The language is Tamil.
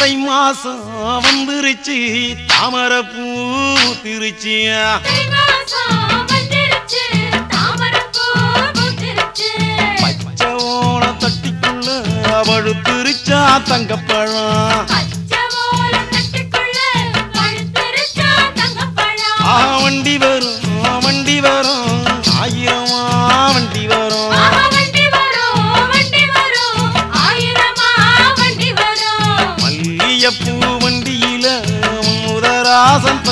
தை மாசம் வந்துருச்சு தாமரை பூ திருச்சியா தை மாசம் வந்துருச்சு, தாமரைப்பூ பூத்திருச்சு. பச்சை ஓன தட்டிக்குள்ள பழுத்திருச்சா தங்கப்பழம் பச்சை ஓலை தட்டுக்குள்ள பழுத்திருச்சா தங்கப்பழம். ஆ வண்டி வரும் வண்டி வரும் ஆயிரமா வண்டி வரும் ஆஹா, வண்டி வரும், வண்டி வரும், ஆயிரமா வண்டி வரும். மல்லியப்பூ வண்டியில முதராசம்